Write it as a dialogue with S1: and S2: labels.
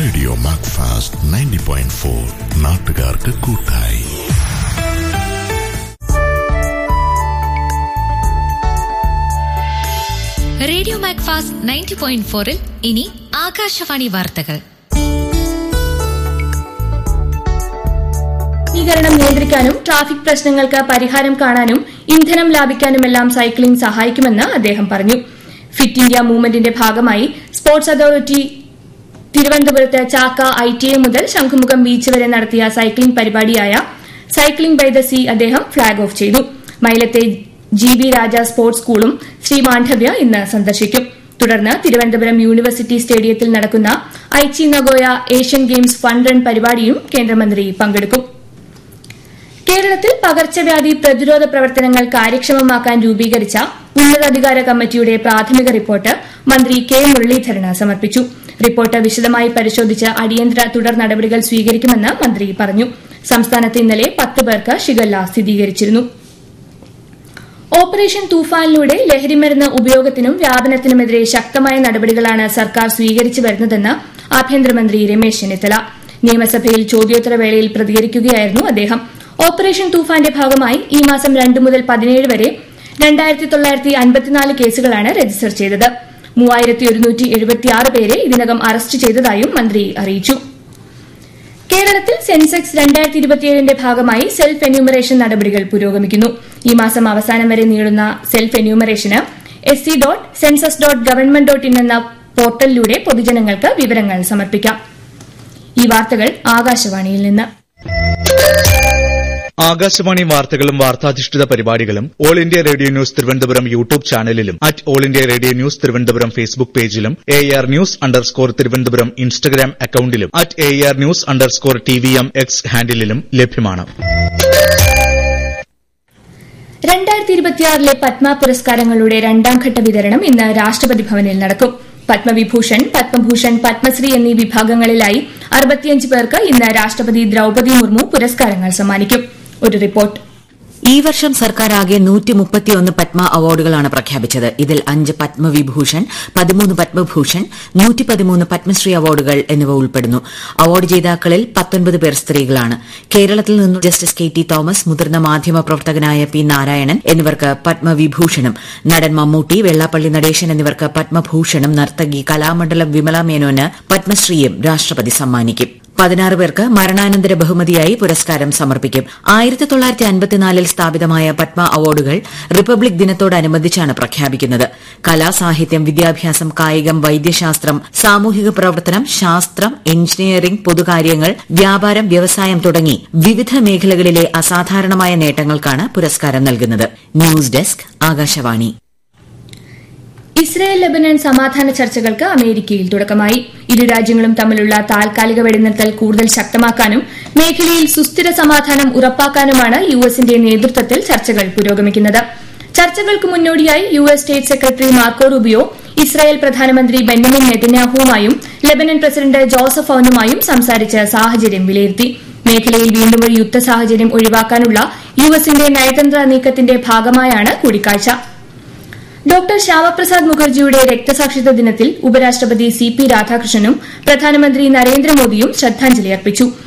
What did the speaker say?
S1: radio Macfast ninety point four നാട്ടുകാർക്ക് കൂട്ടായി
S2: radio മാക്ഫാസ് ninety point ഫോറിൽ ഇനി ആകാശവാണി വാർത്തകൾ
S3: മലിനീകരണം നിയന്ത്രിക്കാനും ട്രാഫിക് പ്രശ്നങ്ങൾക്ക് പരിഹാരം കാണാനും ഇന്ധനം ലാഭിക്കാനുമെല്ലാം സൈക്ലിംഗ് സഹായിക്കുമെന്ന് അദ്ദേഹം പറഞ്ഞു ഫിറ്റ് ഇന്ത്യ മൂവ്മെന്റിന്റെ ഭാഗമായി സ്പോർട്സ് അതോറിറ്റി തിരുവനന്തപുരത്ത് ചാക്ക ഐ ടി ഐ മുതൽ ശംഖുമുഖം ബീച്ച് വരെ നടത്തിയ സൈക്ലിംഗ് പരിപാടിയായ സൈക്ലിംഗ് ബൈ ദ സീ അദ്ദേഹം ഫ്ളാഗ് ഓഫ് ചെയ്തു മൈലത്തെ ജി ബി രാജ സ്പോർട്സ് സ്കൂളും ശ്രീ മാണ്ഡവ്യ ഇന്ന് സന്ദർശിക്കും തുടർന്ന് തിരുവനന്തപുരം യൂണിവേഴ്സിറ്റി സ്റ്റേഡിയത്തിൽ നടക്കുന്ന Aichi Nagoya Asian games fun run പരിപാടിയും കേന്ദ്രമന്ത്രി പങ്കെടുക്കും കേരളത്തിൽ പകർച്ചവ്യാധി പ്രതിരോധ പ്രവർത്തനങ്ങൾ കാര്യക്ഷമമാക്കാൻ രൂപീകരിച്ച ഉന്നതാധികാര കമ്മിറ്റിയുടെ പ്രാഥമിക റിപ്പോർട്ട് മന്ത്രി കെ മുരളീധരന് സമർപ്പിച്ചു റിപ്പോർട്ട് വിശദമായി പരിശോധിച്ച് അടിയന്തര തുടർ നടപടികൾ സ്വീകരിക്കുമെന്ന് മന്ത്രി പറഞ്ഞു സംസ്ഥാനത്ത് ഇന്നലെ പത്ത് പേർക്ക് ഷിഗല്ല സ്ഥിരീകരിച്ചിരുന്നു ഓപ്പറേഷൻ തൂഫാനിലൂടെ ലഹരിമരുന്ന് ഉപയോഗത്തിനും വ്യാപനത്തിനുമെതിരെ ശക്തമായ നടപടികളാണ് സർക്കാർ സ്വീകരിച്ചു വരുന്നതെന്ന് ആഭ്യന്തരമന്ത്രി രമേശ് ചെന്നിത്തല നിയമസഭയിൽ ചോദ്യോത്തരവേളയിൽ പ്രതികരിക്കുകയായിരുന്നു അദ്ദേഹം ഓപ്പറേഷൻ തൂഫാന്റെ ഭാഗമായി ഈ മാസം രണ്ട് മുതൽ പതിനേഴ് വരെ രണ്ടായിരത്തി തൊള്ളായിരത്തി അൻപത്തിനാല് കേസുകളാണ് രജിസ്റ്റർ ചെയ്തത് മൂവായിരത്തി ഒരുന്നൂറ്റി എഴുപത്തിയാറ് പേരെ ഇതിനകം അറസ്റ്റ് ചെയ്തതായും മന്ത്രി അറിയിച്ചു കേരളത്തിൽ സെൻസെക്സ് രണ്ടായിരത്തി ഇരുപത്തിയേഴിന്റെ ഭാഗമായി സെൽഫ് എന്യൂമറേഷൻ നടപടികൾ പുരോഗമിക്കുന്നു ഈ മാസം അവസാനം വരെ നീളുന്ന സെൽഫ് എന്യൂമറേഷന് S C dot census dot government dot in എന്ന പോർട്ടലിലൂടെ പൊതുജനങ്ങൾക്ക് വിവരങ്ങൾ സമർപ്പിക്കാം ഈ വാർത്തകൾ ആകാശവാണിയിൽ നിന്ന്
S4: ആകാശവാണി വാർത്തകളും വാർത്താധിഷ്ഠിത പരിപാടികളും all India radio news Thiruvananthapuram YouTube ചാനലിലും at all India radio news Thiruvananthapuram Facebook പേജിലും A R news underscore Thiruvananthapuram Instagram അക്കൌണ്ടിലും at A R news underscore T V M X ഹാൻഡിലും ലഭ്യമാണ്
S3: രണ്ടായിരത്തി ഇരുപത്തിയാറിലെ പത്മ പുരസ്കാരങ്ങളുടെ രണ്ടാംഘട്ട വിതരണം ഇന്ന് രാഷ്ട്രപതി ഭവനിൽ നടക്കും പത്മവിഭൂഷൺ പത്മഭൂഷൺ പത്മശ്രീ എന്നീ വിഭാഗങ്ങളിലായി അറുപത്തിയഞ്ച് പേർക്ക് ഇന്ന് രാഷ്ട്രപതി ദ്രൌപദി മുർമു പുരസ്കാരങ്ങൾ സമ്മാനിക്കും ഒരു റിപ്പോർട്ട്
S5: ഈ വർഷം സർക്കാർ ആകെ നൂറ്റി മുപ്പത്തിയൊന്ന് പത്മ അവാർഡുകളാണ് പ്രഖ്യാപിച്ചത് ഇതിൽ അഞ്ച് പത്മവിഭൂഷൺ പതിമൂന്ന് പത്മഭൂഷൺ നൂറ്റി പതിമൂന്ന് പത്മശ്രീ അവാർഡുകൾ എന്നിവ ഉൾപ്പെടുന്നു അവാർഡ് ജേതാക്കളിൽ പത്തൊൻപത് പേർ സ്ത്രീകളാണ് കേരളത്തിൽ നിന്നും ജസ്റ്റിസ് കെ ടി തോമസ് മുതിർന്ന മാധ്യമ പ്രവർത്തകനായ പി നാരായണൻ എന്നിവർക്ക് പത്മവിഭൂഷണും നടൻ മമ്മൂട്ടി വെള്ളാപ്പള്ളി നടേശൻ എന്നിവർക്ക് പത്മഭൂഷണും നർത്തകി കലാമണ്ഡലം വിമല മേനോന് പത്മശ്രീയും രാഷ്ട്രപതി സമ്മാനിക്കും പതിനാറ് പേർക്ക് മരണാനന്തര ബഹുമതിയായി പുരസ്കാരം സമർപ്പിക്കും ആയിരത്തി തൊള്ളായിരത്തി അൻപത്തിനാലിൽ സ്ഥാപിതമായ പത്മ അവാർഡുകൾ റിപ്പബ്ലിക് ദിനത്തോടനുബന്ധിച്ചാണ് പ്രഖ്യാപിക്കുന്നത് കലാ സാഹിത്യം വിദ്യാഭ്യാസം കായികം വൈദ്യശാസ്ത്രം സാമൂഹിക പ്രവർത്തനം ശാസ്ത്രം എഞ്ചിനീയറിംഗ് പൊതുകാര്യങ്ങൾ വ്യാപാരം വ്യവസായം തുടങ്ങി വിവിധ മേഖലകളിലെ അസാധാരണമായ നേട്ടങ്ങൾക്കാണ് പുരസ്കാരം നൽകുന്നത് news desk Akashvani
S3: Israel Lebanon സമാധാന ചർച്ചകൾക്ക് അമേരിക്കയിൽ തുടക്കമായി ഇരു രാജ്യങ്ങളും തമ്മിലുള്ള താൽക്കാലിക വെടിനിർത്തൽ കൂടുതൽ ശക്തമാക്കാനും മേഖലയിൽ സുസ്ഥിര സമാധാനം ഉറപ്പാക്കാനുമാണ് യു എസിന്റെ നേതൃത്വത്തിൽ ചർച്ചകൾ പുരോഗമിക്കുന്നത് ചർച്ചകൾക്ക് മുന്നോടിയായി U S state secretary Marco Rubio Israel പ്രധാനമന്ത്രി ബെന്യമിൻ നെതന്യാഹുവുമായും ലബനൻ പ്രസിഡന്റ് ജോസഫ് ഔനുമായും സംസാരിച്ച് സാഹചര്യം വിലയിരുത്തി മേഖലയിൽ വീണ്ടും ഒരു യുദ്ധ സാഹചര്യം ഒഴിവാക്കാനുള്ള യു എസിന്റെ നയതന്ത്ര നീക്കത്തിന്റെ ഭാഗമായാണ് കൂടിക്കാഴ്ച ഡോക്ടർ ശ്യാമപ്രസാദ് മുഖർജിയുടെ രക്തസാക്ഷിത്വ ദിനത്തിൽ ഉപരാഷ്ട്രപതി സി പി രാധാകൃഷ്ണനും പ്രധാനമന്ത്രി നരേന്ദ്രമോദിയും ശ്രദ്ധാഞ്ജലി അർപ്പിച്ചു